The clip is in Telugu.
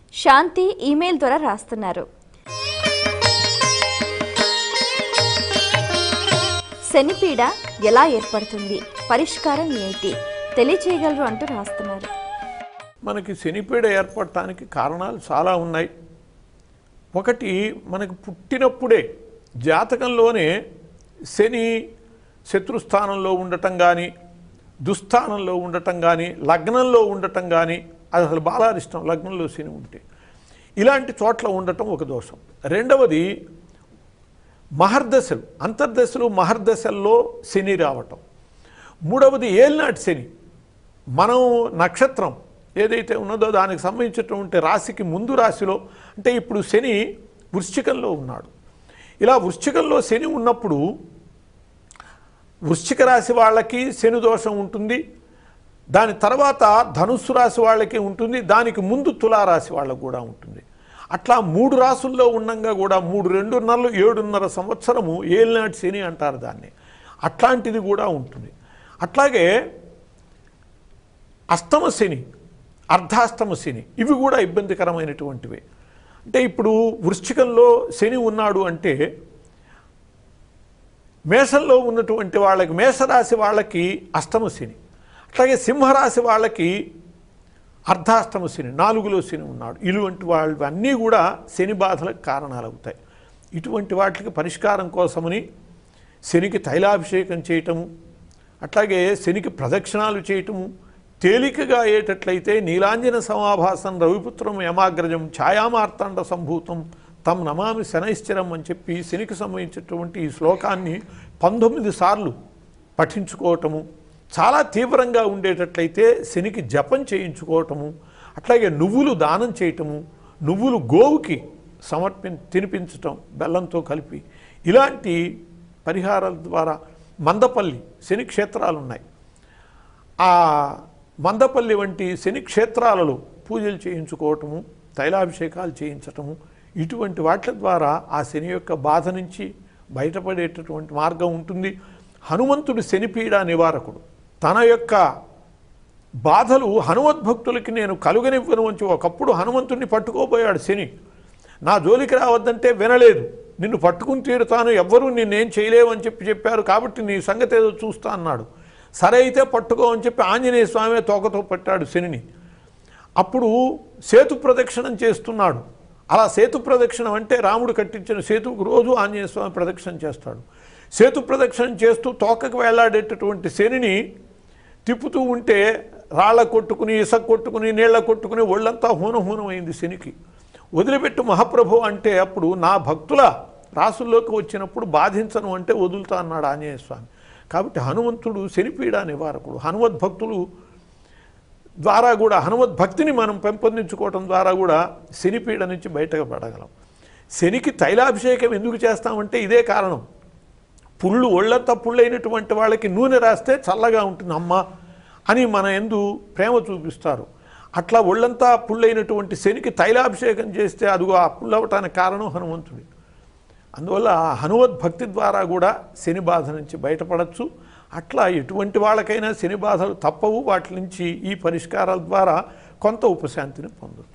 శాంతి ఈమెయిల్ ద్వారా రాస్తున్నారు శనిపీడ ఎలా ఏర్పడుతుంది పరిష్కారం ఏమిటి తెలియచేయగలరు అంటూ రాస్తున్నారు మనకి శనిపీడ ఏర్పడటానికి కారణాలు చాలా ఉన్నాయి ఒకటి మనకు పుట్టినప్పుడే జాతకంలోనే శని శత్రుస్థానంలో ఉండటం కానీ దుస్థానంలో ఉండటం కానీ లగ్నంలో ఉండటం కానీ అది అసలు బాలారిష్టం లగ్నంలో శని ఉంటే ఇలాంటి చోట్ల ఉండటం ఒక దోషం రెండవది మహర్దశలు అంతర్దశలు మహర్దశల్లో శని రావటం మూడవది ఏలినాటి శని మనం నక్షత్రం ఏదైతే ఉన్నదో దానికి సంబంధించినటువంటి రాశికి ముందు రాశిలో అంటే ఇప్పుడు శని వృశ్చికంలో ఉన్నాడు ఇలా వృశ్చికంలో శని ఉన్నప్పుడు వృశ్చిక రాశి వాళ్ళకి శని దోషం ఉంటుంది దాని తర్వాత ధనుస్సు రాశి వాళ్ళకి ఉంటుంది దానికి ముందు తులారాశి వాళ్ళకు కూడా ఉంటుంది అట్లా మూడు రాసుల్లో ఉండంగా కూడా మూడు రెండున్నరలు ఏడున్నర సంవత్సరము ఏలినాటి శని అంటారు దాన్ని అట్లాంటిది కూడా ఉంటుంది అట్లాగే అష్టమ శని అర్ధాష్టమ శని ఇవి కూడా ఇబ్బందికరమైనటువంటివే అంటే ఇప్పుడు వృశ్చికంలో శని ఉన్నాడు అంటే మేషంలో ఉన్నటువంటి వాళ్ళకి మేషరాశి వాళ్ళకి అష్టమ శని అట్లాగే సింహరాశి వాళ్ళకి అర్ధాష్టమ శని నాలుగులో శని ఉన్నాడు ఇటువంటి వాళ్ళు అన్నీ కూడా శని బాధలకు కారణాలు అవుతాయి ఇటువంటి వాటికి పరిష్కారం కోసమని శనికి తైలాభిషేకం చేయటము అట్లాగే శనికి ప్రదక్షిణాలు చేయటము తేలికగా అయ్యేటట్లయితే నీలాంజన సమాభాసం రవిపుత్రం యమాగ్రజం ఛాయామార్తాండ సంభూతం తమ్ నమామి శనైశ్చరం అని చెప్పి శనికి సంబంధించినటువంటి ఈ శ్లోకాన్ని పంతొమ్మిది సార్లు పఠించుకోవటము చాలా తీవ్రంగా ఉండేటట్లయితే శనికి జపం చేయించుకోవటము అట్లాగే నువ్వులు దానం చేయటము నువ్వులు గోవుకి సమర్పి తినిపించటం బెల్లంతో కలిపి ఇలాంటి పరిహారాల ద్వారా మందపల్లి శని క్షేత్రాలు ఉన్నాయి ఆ మందపల్లి వంటి శని క్షేత్రాలలో పూజలు చేయించుకోవటము తైలాభిషేకాలు చేయించటము ఇటువంటి వాటి ద్వారా ఆ శని యొక్క బాధ నుంచి బయటపడేటటువంటి మార్గం ఉంటుంది హనుమంతుడు శనిపీడ నివారకుడు తన యొక్క బాధలు హనుమద్భక్తులకి నేను కలుగనివ్వను అని ఒకప్పుడు హనుమంతుడిని పట్టుకోబోయాడు శని నా జోలికి రావద్దంటే వినలేదు నిన్ను పట్టుకుని తీరుతాను ఎవ్వరూ నిన్నేం చేయలేవని చెప్పి చెప్పారు కాబట్టి నీ సంగతి ఏదో చూస్తా అన్నాడు సరే అయితే పట్టుకో అని చెప్పి ఆంజనేయ స్వామి తోకతో పట్టాడు శనిని అప్పుడు సేతు ప్రదక్షిణం చేస్తున్నాడు అలా సేతు ప్రదక్షిణం అంటే రాముడు కట్టించిన సేతువుకు రోజు ఆంజనేయ స్వామి ప్రదక్షిణం చేస్తాడు సేతు ప్రదక్షిణం చేస్తూ తోకకు వేలాడేటటువంటి శనిని తిప్పుతూ ఉంటే రాళ్ళ కొట్టుకుని ఇసక కొట్టుకుని నీళ్ళ కొట్టుకుని ఒళ్ళంతా హూనం హూనమైంది శనికి వదిలిపెట్టు మహాప్రభు అంటే అప్పుడు నా భక్తుల రాసుల్లోకి వచ్చినప్పుడు బాధించను అంటే వదులుతా అన్నాడు ఆంజనేయ స్వామి కాబట్టి హనుమంతుడు శనిపీడ నివారకుడు హనుమద్భక్తులు ద్వారా కూడా హనుమద్భక్తిని మనం పెంపొందించుకోవటం ద్వారా కూడా శనిపీడ నుంచి బయటకు పడగలం శనికి తైలాభిషేకం ఎందుకు చేస్తామంటే ఇదే కారణం పుళ్ళు ఒళ్ళంతా పుళ్ళైనటువంటి వాళ్ళకి నూనె రాస్తే చల్లగా ఉంటుంది అమ్మ అని మన ఎందు ప్రేమ చూపిస్తారు అట్లా ఒళ్ళంతా పుళ్ళైనటువంటి శనికి తైలాభిషేకం చేస్తే అదిగో ఆ పుల్లవటానికి కారణం హనుమంతుడి అందువల్ల హనుమద్ భక్తి ద్వారా కూడా శని బాధ నుంచి బయటపడచ్చు అట్లా ఎటువంటి వాళ్ళకైనా శని బాధలు తప్పవు వాటి నుంచి ఈ పరిష్కారాల ద్వారా కొంత ఉపశాంతిని పొందొచ్చు